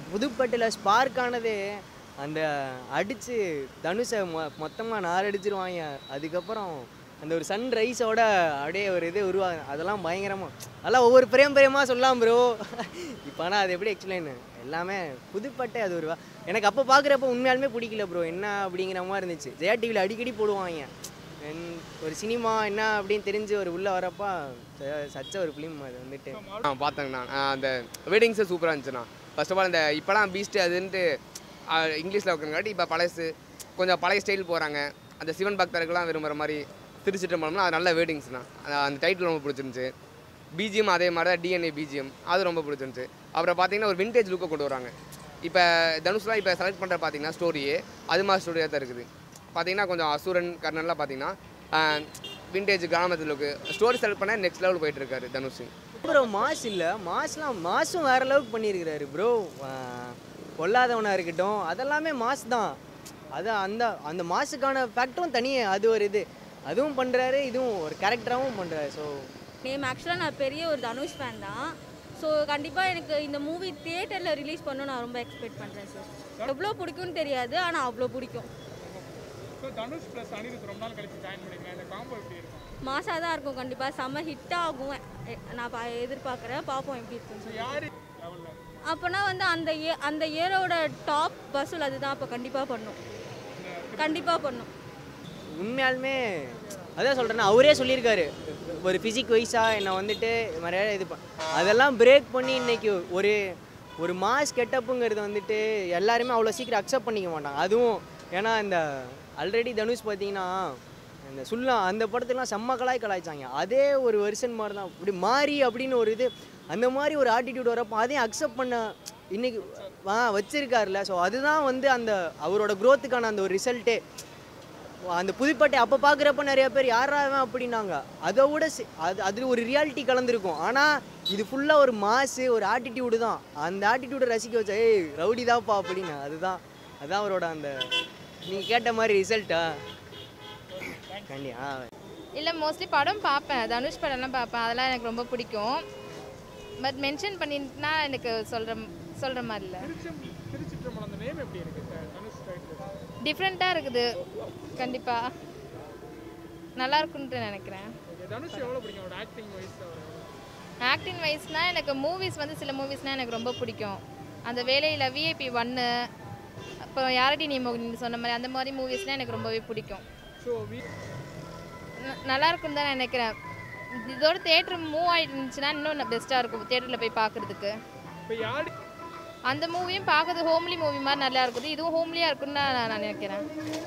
புதுப்பேட்டையில் spark ஆனதே அந்த அடித்து தனுஷை மொ மொத்தமாக நார் அடிச்சிருவாங்க அதுக்கப்புறம் அந்த ஒரு சன் ரைஸோட அப்படியே ஒரு இது உருவாங்க அதெல்லாம் பயங்கரமாக அதெல்லாம் ஒவ்வொரு பிரேம் பிரேமாக சொல்லலாம் ப்ரோ இப்போ ஆனால் அது எப்படி எக்ஸ்பிளைன் எல்லாமே புதுப்பேட்டை அது ஒரு வா- எனக்கு அப்போ பார்க்குறப்ப உண்மையாலுமே பிடிக்கல ப்ரோ என்ன அப்படிங்கிற மாதிரி இருந்துச்சு ஜெயா டிவியில் அடிக்கடி போடுவாங்க என் ஒரு சினிமா என்ன அப்படின்னு தெரிஞ்சு ஒரு உள்ளே வரப்போ சச்ச ஒரு ஃபிலிம் அது வந்துட்டு ஆ பார்த்தேங்கண்ணா ஆ, அந்த வெட்டிங்ஸு சூப்பராக இருந்துச்சுண்ணா ஃபர்ஸ்ட் ஆஃப் ஆல் இந்த இப்போலாம் பீஸ்ட்டு அதுன்ட்டு ஆ, இங்கிலீஷில் வைக்கிறங்காட்டி இப்போ பழசு கொஞ்சம் பழைய ஸ்டைல் போகிறாங்க அந்த சிவன் பக்தர்கள்லாம் விரும்புகிற மாதிரி திருச்சிட்டம்பலம்னா அது நல்ல வேர்டிங்ஸ்ண்ணா அந்த டைட்டில் ரொம்ப பிடிச்சிருந்துச்சு பிஜிஎம் அதே மாதிரி தான் டிஎன்ஏ பிஜிஎம் அது ரொம்ப பிடிச்சிருந்துச்சு அப்புறம் பார்த்தீங்கன்னா ஒரு விண்டேஜ் லுக்கை கொண்டு வராங்க இப்போ தனுஷ்லாம் இப்போ செலக்ட் பண்ணுற பார்த்தீங்கன்னா ஸ்டோரியே அது மாதிரி ஸ்டோரியாக தான் இருக்குது பார்த்தீங்கன்னா கொஞ்சம் அசுரன் கர்ணன்லாம் பார்த்தீங்கன்னா விண்டேஜ் கிராமத்து லுக்கு ஸ்டோரி செலக்ட் பண்ண நெக்ஸ்ட் லெவல் போயிட்டு இருக்காரு தனுஷ் ப்ரோ மாஸ் இல்லை மாஸ்லாம் மாஸும் வேற அளவுக்கு பண்ணியிருக்கிறாரு ப்ரோ கொல்லாதவனாக இருக்கட்டும் அதெல்லாமே மாஸ் தான் அது அந்த அந்த மாஸுக்கான ஃபேக்டரும் தனியே அது ஒரு இது அதுவும் பண்ணுறாரு இதுவும் ஒரு கேரக்டராகவும் பண்ணுறாரு ஸோ நேம் ஆக்சுவலாக நான் பெரிய ஒரு தனுஷ் ஃபேன் தான் ஸோ கண்டிப்பாக எனக்கு இந்த மூவி தியேட்டரில் ரிலீஸ் பண்ண நான் ரொம்ப எக்ஸ்பெக்ட் பண்ணுறேன் சார் எவ்வளோ பிடிக்கும்னு தெரியாது ஆனால் அவ்வளோ பிடிக்கும் ஸோ தனுஷ் ப்ளஸ் அனிருத் ரொம்ப நாள் கழிச்சு ஜாயின் பண்ணிக்கலாம் இந்த காம்போ எப்படி இருக்கும் மாசாக தான் இருக்கும் கண்டிப்பாக செம்ம ஹிட் ஆகும் எ- நான் பா எதிர்பார்க்குறேன் பார்ப்போம் எப்படி இருக்குன்னு சொல்லி யார் லெவலில் அப்போனா வந்து அந்த ஏ அந்த இயரோட டாப் வசூல் அதுதான் அப்போ கண்டிப்பாக பண்ணும் கண்டிப்பாக பண்ணும் உண்மையாலுமே அதான் சொல்கிறேன்னா அவரே சொல்லியிருக்காரு ஒரு ஃபிசிக் வைஸாக என்னை வந்துட்டு நிறைய இது ப- அதெல்லாம் பிரேக் பண்ணி இன்னைக்கு ஒரு ஒரு மாஸ் கெட்டப்புங்கிறது வந்துட்டு எல்லாருமே அவ்வளோ சீக்கிரம் அக்செப்ட் பண்ணிக்க மாட்டாங்க அதுவும் ஏன்னா இந்த ஆல்ரெடி தனுஷ் பார்த்தீங்கன்னா இந்த சுல்லா அந்த படத்துலாம் செம்ம கலாய் கலாய்ச்சாங்க அதே ஒரு வெர்ஷன் மாதிரி தான் இப்படி மாறி அப்படின்னு ஒரு இது அந்த மாதிரி ஒரு ஆட்டிடியூட் வரப்போ அதையும் அக்செப்ட் பண்ண இன்னைக்கு ஆ வச்சிருக்காருல்ல ஸோ அதுதான் வந்து அந்த அவரோட growth-க்கான அந்த ஒரு ரிசல்ட்டே அந்த புதுப்பேட்டை அப்போ பார்க்குறப்ப நிறைய பேர் யாரா இவன் அப்படின்னாங்க அதை விட சி- அது அதில் ஒரு ரியாலிட்டி கலந்துருக்கும் ஆனால் இது ஃபுல்லாக ஒரு மாசு ஒரு ஆட்டிடியூடு தான் அந்த ஆட்டிடியூடை ரசிக்க வச்சா ஏய் ரவுடி தான்ப்பா அப்படின்னு அதுதான் அதான் அவரோட அந்த நீங்கள் கேட்ட மாதிரி ரிசல்ட்டா கண்டி ஆ இல்லை மோஸ்ட்லி படம் பார்ப்பேன் தனுஷ் படம்லாம் பார்ப்பேன் அதெல்லாம் எனக்கு ரொம்ப பிடிக்கும் பட் மென்ஷன் பண்ணிட்டுனா எனக்கு சொல்கிற சொல்கிற மாதிரி இல்லை திருச்சி திருச்சிற்றம்பலம் அந்த நேம் எப்படி இருக்கு த- தனுஷ் டைட்டில் டிஃப்ரெண்ட்டாக இருக்குது கண்டிப்பாக நல்லா இருக்குன்ட்டு நினைக்கிறேன் ஓகே தனுஷ் எவ்வளோ பிடிக்கும் அவரோட ஆக்டிங் வைஸ் அவர் ஆக்டிங் வைஸ்னால் எனக்கு மூவிஸ் வந்து சில மூவிஸ்னால் எனக்கு ரொம்ப பிடிக்கும் அந்த வேலையில் விஐபி ஒன்று அப்புறம் யாரடி நீ மோகினி சொன்ன மாதிரி அந்த மாதிரி மூவிஸ்லாம் எனக்கு ரொம்பவே பிடிக்கும் ஸோ வி ந- நல்லா இருக்குன்னு தான் நினைக்கிறேன் இதோட தேட்டர் மூவ் ஆகிட்டு இருந்துச்சுன்னா இன்னும் பெஸ்ட்டாக இருக்கும் தேட்டரில் போய் பார்க்குறதுக்கு இப்போ யார் அந்த மூவியும் பார்க்கறது ஹோம்லி மூவி மாதிரி நல்லா இருக்குது இதுவும் ஹோம்லியாக இருக்குன்னு தான் நான் நான் நினைக்கிறேன்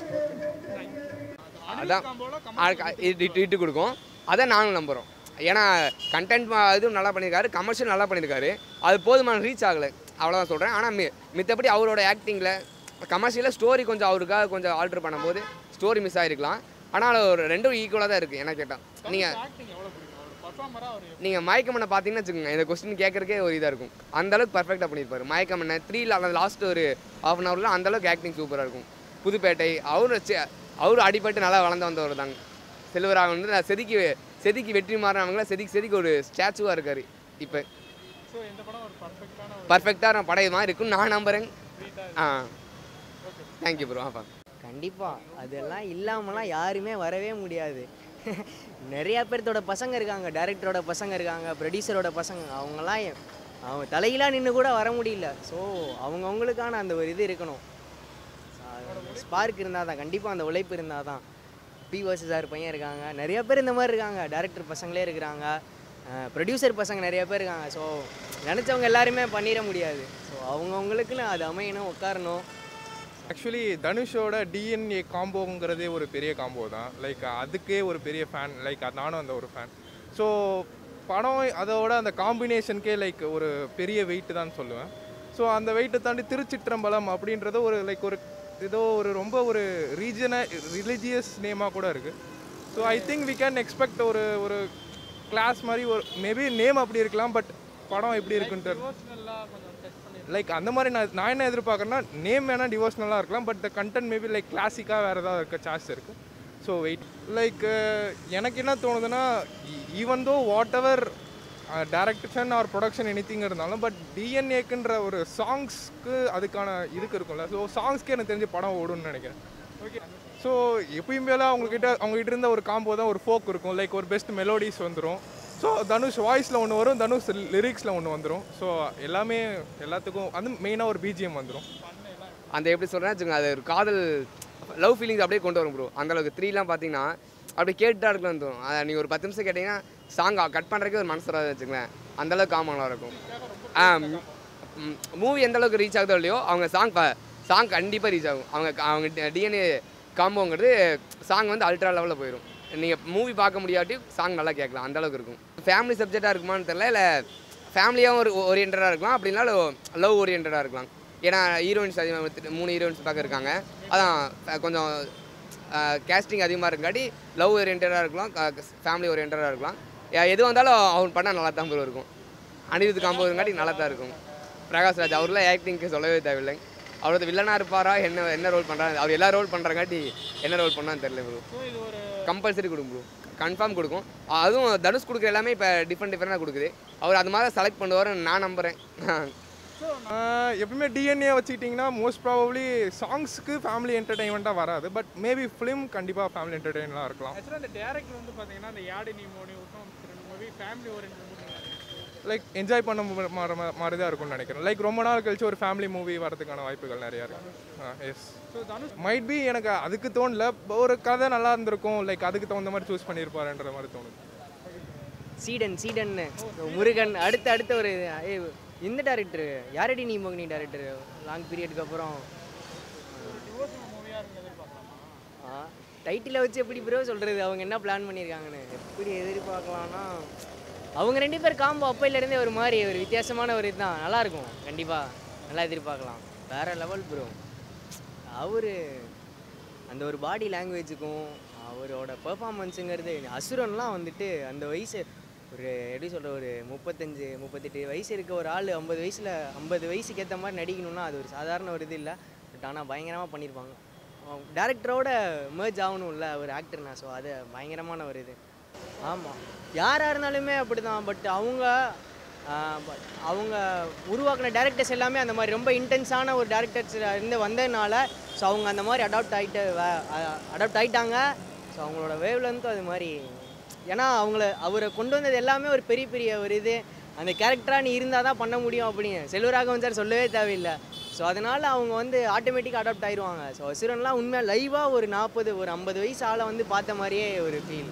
அதான் காம்போல ஆ- இட்டு இட்டு- இட்டு கொடுக்கும் அதை நாங்களும் நம்புகிறோம் ஏன்னா கண்டென்ட் இதுவும் நல்லா பண்ணியிருக்காரு கமர்ஷியல் நல்லா பண்ணியிருக்காரு அது போதுமான ரீச் ஆகலை அவ்வளோதான் சொல்கிறேன் ஆனால் மி மித்தபடி அவரோட ஆக்டிங்கில் கமர்ஷியலாக ஸ்டோரி கொஞ்சம் அவருக்காக கொஞ்சம் ஆல்டர் பண்ணும்போது ஸ்டோரி மிஸ் ஆகிருக்கலாம் ஆனால் ஒரு ரெண்டும் ஈக்குவலாக தான் இருக்குது என்ன கேட்டால் நீங்கள் ஆக்டிங் எவ்வளோ பிடிக்கும் அவர் பர்ஃபார்மராக அவர் நீங்கள் மயக்கமனை பார்த்தீங்கன்னு வச்சுக்கோங்க இந்த கொஸ்டின் கேட்கறக்கே ஒரு இதாக இருக்கும் அந்த அளவுக்கு பர்ஃபெக்டாக பண்ணியிருப்பாரு மயக்கமனை த்ரீ லாஸ்ட் ஒரு ஆஃப் அன் ஹவரில் அந்த அளவுக்கு ஆக்டிங் சூப்பராக இருக்கும் புதுப்பேட்டை அவர் அவர் அடிபட்டு நல்லா வளர்ந்து வந்தவர் தாங்க செல்வராக வந்து நான் செதுக்கி செதுக்கி வெற்றி மாறினவங்கள செதுக்கி செதுக்கி ஒரு ஸ்டாச்சுவாக இருக்கார் இப்போ ஸோ இந்த படம் ஒரு பர்ஃபெக்டான ஒரு பர்ஃபெக்டாக படம் மாதிரி இருக்குன்னு நான் நம்புகிறேன் ஆ தேங்க்யூ ப்ரோ ஆப்பா கண்டிப்பாக அதெல்லாம் இல்லாமலாம் யாருமே வரவே முடியாது நிறையா பேர்த்தோட பசங்க இருக்காங்க டைரக்டரோட பசங்க இருக்காங்க ப்ரொடியூசரோட பசங்க அவங்கெல்லாம் எ- அவங்க தலையிலாம் நின்று கூட வர முடியல ஸோ அவங்கவுங்களுக்கான அந்த ஒரு இது இருக்கணும் ஸ்பார்க் இருந்தால் தான் கண்டிப்பாக அந்த உழைப்பு இருந்தால் தான் பி சார் பையன் இருக்காங்க நிறைய பேர் இந்த மாதிரி இருக்காங்க டேரக்டர் பசங்களே இருக்கிறாங்க ப்ரொடியூசர் பசங்க நிறைய பேர் இருக்காங்க ஸோ நினச்சவங்க எல்லாருமே பண்ணிட முடியாது ஸோ அவங்கவுங்களுக்குன்னு அது அமையணும் உட்காரணும் ஆக்சுவலி தனுஷோட டிஎன்ஏ காம்போங்கிறதே ஒரு பெரிய காம்போ தான் லைக் அதுக்கே ஒரு பெரிய ஃபேன் லைக் நானும் அந்த ஒரு ஃபேன் ஸோ படம் அதோட அந்த காம்பினேஷனுக்கே லைக் ஒரு பெரிய வெயிட் தான் சொல்லுவேன் ஸோ அந்த வெயிட்டை தாண்டி திருச்சிற்றம்பலம் அப்படின்றது ஒரு லைக் ஒரு ஏதோ ஒரு ரொம்ப ஒரு ரீஜன ரிலிஜியஸ் நேமாக கூட இருக்குது so I think we can expect ஒரு ஒரு கிளாஸ் மாதிரி ஒரு மேபி நேம் அப்படி இருக்கலாம் பட் படம் எப்படி இருக்குன்ட்டு டிவோஷனலாக கொஞ்சம் டெஸ்ட் பண்ணி லைக் அந்த மாதிரி நான் நான் என்ன எதிர்பார்க்குறேன்னா நேம் வேணால் டிவோஷனலாக இருக்கலாம் but the content maybe like கிளாசிக்காக வேறு ஏதாவது இருக்க சான்ஸ் இருக்குது ஸோ வெயிட் லைக் எனக்கு என்ன தோணுதுன்னா even though whatever direction or production anything இருந்தாலும் பட் டிஎன்ஏக்குன்ற ஒரு சாங்ஸ்க்கு அதுக்கான இதுக்கு இருக்கும்ல ஸோ சாங்ஸ்க்கு எனக்கு தெரிஞ்ச படம் ஓடும்னு நினைக்கிறேன் ஓகே ஸோ எப்பயுமேலாம் அவங்கக்கிட்ட அவங்ககிட்ட இருந்த ஒரு காம்போ தான் ஒரு ஃபோக் இருக்கும் லைக் ஒரு பெஸ்ட் மெலோடிஸ் வந்துடும் ஸோ தனுஷ் வாய்ஸில் ஒன்று வரும் தனுஷ் லிரிக்ஸில் ஒன்று வந்துடும் ஸோ எல்லாமே எல்லாத்துக்கும் அது மெயினாக ஒரு பிஜிஎம் வந்துடும் அந்த எப்படி சொல்கிறேன்னு வச்சுக்கோங்க அது ஒரு காதல் லவ் ஃபீலிங்ஸ் அப்படியே கொண்டு வரும் ப்ரோ அந்தளவுக்கு த்ரீலாம் பார்த்தீங்கன்னா அப்படி கேட்டுட்டா இருக்கலாம் தோணும் அதை நீங்கள் ஒரு பத்து நிமிஷம் கேட்டிங்கன்னா சாங் கட் பண்ணுறதுக்கே ஒரு மனசு வராது வச்சுங்களேன் அந்தளவுக்கு காமனாக இருக்கும் ஆ மூவி எந்த அளவுக்கு ரீச் ஆகுதோ இல்லையோ அவங்க சாங் சாங் கண்டிப்பாக ரீச் ஆகும் அவங்க அவங்க டிஎன்ஏ காம்போங்கிறது சாங் வந்து அல்ட்ரா லெவலில் போயிடும் நீங்கள் மூவி பார்க்க முடியாட்டி சாங் நல்லா கேட்கலாம் அந்த அளவுக்கு இருக்கும் ஃபேமிலி சப்ஜெக்டாக இருக்குமான்னு தெரியல இல்லை ஃபேமிலியாகவும் ஒரு ஓரியன்டாக இருக்கலாம் அப்படின்னா லவ் ஓரியன்டாக இருக்கலாம் ஏன்னா ஹீரோயின்ஸ் அதிகமாக மூணு ஹீரோயின்ஸ் பார்க்க இருக்காங்க அதான் அஹ், கொஞ்சம் கேஸ்டிங் அதிகமாக இருக்காட்டி லவ் ஓரியன்டாக இருக்கலாம் ஃபேமிலி ஓரியன்டாக இருக்கலாம் யா- எது வந்தாலும் அவன் பண்ணால் நல்லா தான் bro இருக்கும் அனிருத் காம்போ இருக்காட்டி நல்லா தான் இருக்கும் பிரகாஷ் ராஜ் அவர்லாம் ஆக்டிங்க்கு சொல்லவே தேவையில்லை அவரது வில்லனாக இருப்பாரா என்ன என்ன ரோல் பண்ணுறாரு அவர் எல்லா ரோல் பண்ணுறங்காட்டி என்ன ரோல் பண்ணான்னு தெரியல ப்ரோ ஸோ இது ஒரு கம்பல்சரி கொடுக்கும் ப்ரோ கன்ஃபார்ம் கொடுக்கும் அதுவும் தனுஷ் கொடுக்குற எல்லாமே இப்போ டிஃப்ரெண்ட் டிஃப்ரெண்டாக கொடுக்குது அவர் அது மாதிரி செலக்ட் பண்ணுவாருன்னு நான் நம்புகிறேன் எப்பவுமே டிஎன்ஏ வச்சுக்கிட்டிங்கன்னா மோஸ்ட் ப்ராபப்ளி சாங்ஸ்க்கு ஃபேமிலி என்டர்டெயின்மெண்ட்டாக வராது பட் மேபி ஃபிலிம் கண்டிப்பாக ஃபேமிலி என்டர்டெயின்லாம் இருக்கலாம் ஆக்சுவலாக அந்த டேரக்டர் வந்து பார்த்தீங்கன்னா அந்த யாடி நீ மோனி விட்டும் ரெண்டு movie family orient movie like enjoy பண்ண மு- மாற மா- மாதிரி தான் இருக்கும்னு நினைக்கிறேன் லைக் ரொம்ப நாள் கழிச்சு ஒரு ஃபேமிலி மூவி வரதுக்கான வாய்ப்புகள் நிறையா இருக்கு yes so Dhanush might be எனக்கு அதுக்கு தோணல ஒரு கதை நல்லா இருந்திருக்கும் லைக் அதுக்கு தகுந்த மாதிரி சூஸ் பண்ணியிருப்பாருன்ற மாதிரி தோணுது சீடன் சீடன்னு முருகன் அடுத்து அடுத்த ஒரு ஏய், இந்த டேரக்டர் யாரடி நீ மோகினி டேரக்டர் லாங் பீரியடுக்கு அப்புறம் மூவியாக இருக்கு எதிர்பார்க்கலாமா டைட்டிலை வச்சு எப்படி ப்ரோ சொல்கிறது அவங்க என்ன பிளான் பண்ணியிருக்காங்கன்னு எப்படி எதிர்பார்க்கலாம்னா அவங்க ரெண்டு பேர் காம்போ அப்பையிலேருந்தே ஒரு மாதிரி ஒரு வித்தியாசமான ஒரு இதுதான் நல்லாயிருக்கும் கண்டிப்பாக நல்லா எதிர்பார்க்கலாம் வேறு லெவல் ப்ரோ அவர் அந்த ஒரு பாடி லாங்குவேஜுக்கும் அவரோட பெர்ஃபார்மன்ஸுங்கிறது அசுரன்லாம் வந்துட்டு அந்த வயசு ஒரு எப்படி சொல்கிற ஒரு முப்பத்தஞ்சு முப்பத்தெட்டு வயசு இருக்க ஒரு ஆள் ஐம்பது வயசில் ஐம்பது வயசுக்கு ஏற்ற மாதிரி நடிக்கணும்னா அது ஒரு சாதாரண ஒரு இது இல்லை பட் ஆனால் பயங்கரமாக பண்ணியிருப்பாங்க டேரக்டரோட merge ஆகணும்ல ஒரு ஆக்டர்னா ஸோ அது பயங்கரமான ஒரு இது ஆமாம் யாராக இருந்தாலுமே அப்படி தான் பட் அவங்க ஆஹ், but அவங்க உருவாக்குன டேரக்டர்ஸ் எல்லாமே அந்த மாதிரி ரொம்ப இன்டென்ஸான ஒரு டேரக்டர்ஸ் இருந்து வந்ததுனால ஸோ அவங்க அந்த மாதிரி அடாப்ட் ஆகிட்டு அடாப்ட் ஆகிட்டாங்க ஸோ அவங்களோட வேவ்லேருந்து அது மாதிரி ஏன்னா அவங்கள அவரை கொண்டு வந்தது எல்லாமே ஒரு பெரிய பெரிய ஒரு இது அந்த கேரக்டராக நீ இருந்தால் தான் பண்ண முடியும் அப்படின்னு செல்வராகவன் சார் சொல்லவே தேவையில்லை ஸோ அதனால் அவங்க வந்து ஆட்டோமேட்டிக்காக அடாப்ட் ஆயிடுவாங்க ஸோ அசுரன்லாம் உண்மையாக லைவாக ஒரு நாற்பது ஒரு ஐம்பது வயசு ஆளை வந்து பார்த்த மாதிரியே ஒரு ஃபீல்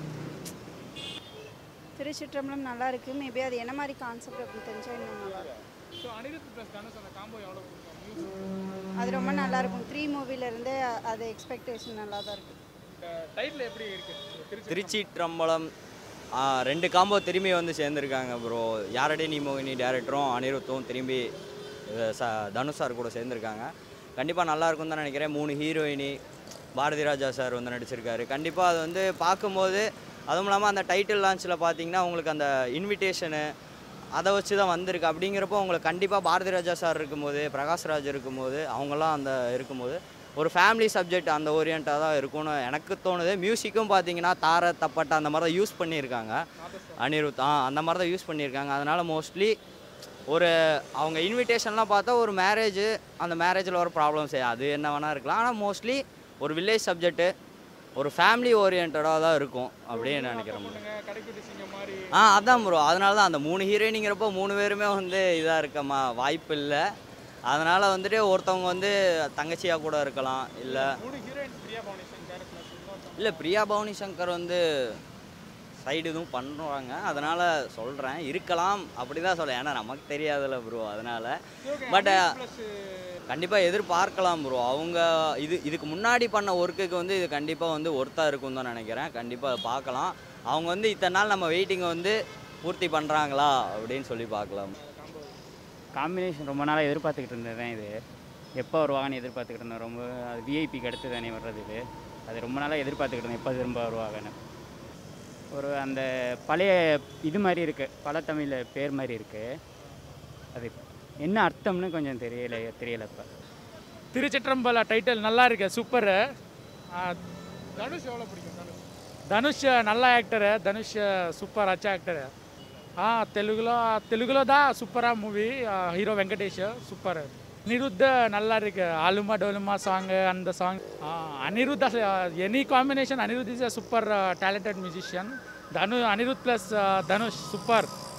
திருச்சிற்றம்பலம் நல்லா இருக்கு மேபி அது என்ன மாதிரி கான்செப்ட் அப்படின்னு தெரிஞ்சா இன்னும் நல்லா இருக்கும் ஸோ அனிருத் ப்ளஸ் தனுஷ் அந்த காம்போ எவ்வளோ பிடிக்கும் அது ரொம்ப நல்லா இருக்கும் த்ரீ மூவிலேருந்தே அது எக்ஸ்பெக்டேஷன் நல்லா தான் இருக்கு இந்த டைட்டில் எப்படி இருக்கு திருச்சி திருச்சிற்றம்பலம் ஆ, ரெண்டு காம்போ திரும்பி வந்து சேர்ந்துருக்காங்க ப்ரோ யாரடி நீ மோகினி டேரக்டரும் அனிருத்தும் திரும்பி அஹ், ச தனுஷ் சார் கூட சேர்ந்துருக்காங்க கண்டிப்பாக நல்லா இருக்கும்னு தான் நினைக்கிறேன் மூணு ஹீரோயினி பாரதி ராஜா சார் வந்து நடிச்சிருக்காரு கண்டிப்பாக அது வந்து பார்க்கும்போது அதுவும் இல்லாமல் அந்த டைட்டில் லான்ச்சில் பார்த்தீங்கன்னா உங்களுக்கு அந்த இன்விடேஷனு அதை வச்சு தான் வந்திருக்கு அப்படிங்கிறப்போ உங்களுக்கு கண்டிப்பாக பாரதி ராஜா சார் இருக்கும்போது பிரகாஷ் ராஜ் இருக்கும்போது அவங்கெல்லாம் அந்த இருக்கும்போது ஒரு ஃபேமிலி சப்ஜெக்ட் அந்த ஓரியண்ட்டாக தான் இருக்கும்னு எனக்கு தோணுது மியூசிக்கும் பார்த்தீங்கன்னா தார தப்பட்டா அந்த மாதிரி தான் யூஸ் பண்ணியிருக்காங்க அனிருத் ஆ அந்த மாதிரி தான் யூஸ் பண்ணியிருக்காங்க அதனால் மோஸ்ட்லி ஒரு அவங்க இன்விடேஷன்லாம் பார்த்தா ஒரு மேரேஜ் அந்த மேரேஜில் வர ப்ராப்ளம்ஸ் அது என்ன வேணால் இருக்கலாம் ஆனால் மோஸ்ட்லி ஒரு வில்லேஜ் சப்ஜெக்ட்டு ஒரு ஃபேமிலி ஓரியன்டாக தான் இருக்கும் அப்படின்னு நினைக்கிறேன் bro. பொண்ணுங்க கடைக்குட்டி சிங்கம் மாதிரி ஆ அதான் ப்ரோ அதனால தான் அந்த மூணு ஹீரோயினிங்கிறப்போ மூணு பேருமே வந்து இதாக இருக்கமா வாய்ப்பு இல்லை அதனால் வந்துட்டு ஒருத்தவங்க வந்து தங்கச்சியாக கூட இருக்கலாம் இல்லை மூணு ஹீரோயின் பிரியா பவுண்டேஷன் கேரக்டர் இல்லை பிரியா பவானி சங்கர் வந்து சைடு இதுவும் பண்ணுறாங்க அதனால் சொல்கிறேன் இருக்கலாம் அப்படி தான் சொல்கிறேன் ஏன்னா நமக்கு தெரியாதுல்ல ப்ரோ அதனால் பட் ப்ளஸ் கண்டிப்பாக எதிர்பார்க்கலாம் ப்ரோ அவங்க இது இதுக்கு முன்னாடி பண்ண ஒர்க்குக்கு வந்து இது கண்டிப்பாக வந்து ஒர்த்தாக இருக்கும் தான் நினைக்கிறேன் கண்டிப்பாக பார்க்கலாம் அவங்க வந்து இத்தனை நாள் நம்ம வெயிட்டிங்கை வந்து பூர்த்தி பண்ணுறாங்களா அப்படின்னு சொல்லி பார்க்கலாம் காம்பினேஷன் ரொம்ப நாளாக எதிர்பார்த்துக்கிட்டு இருந்தது தான் இது எப்போ வருவாங்கன்னு எதிர்பார்த்துக்கிட்டு இருந்தேன் ரொம்ப அது விஐபிக்கு அடுத்து தானே வர்றது இது அது ரொம்ப நாளாக எதிர்பார்த்துக்கிட்டு இருந்தேன் எப்போ திரும்ப வருவாங்கன்னு ஒரு அந்த பழைய இது மாதிரி இருக்குது பல தமிழ் பேர் மாதிரி இருக்குது அது என்ன அர்த்தம்னு கொஞ்சம் தெரியல தெரியல இப்போ திருச்சிற்றம்பல டைட்டில் நல்லா இருக்கு சூப்பர் தனுஷ் எவ்வளோ பிடிக்கும் தனுஷ் தனுஷ் நல்ல ஆக்டரு தனுஷ் சூப்பர் அச்சா ஆக்டரு ఆ, తెలుగులో తెలుగులో தான் சூப்பராக movie hero Venkatesh super Anirudh நல்லா இருக்கு ஆலுமா டோலுமா சாங் அந்த song Anirudh any combination Anirudh is a super talented musician Dhanu Anirudh plus Dhanush super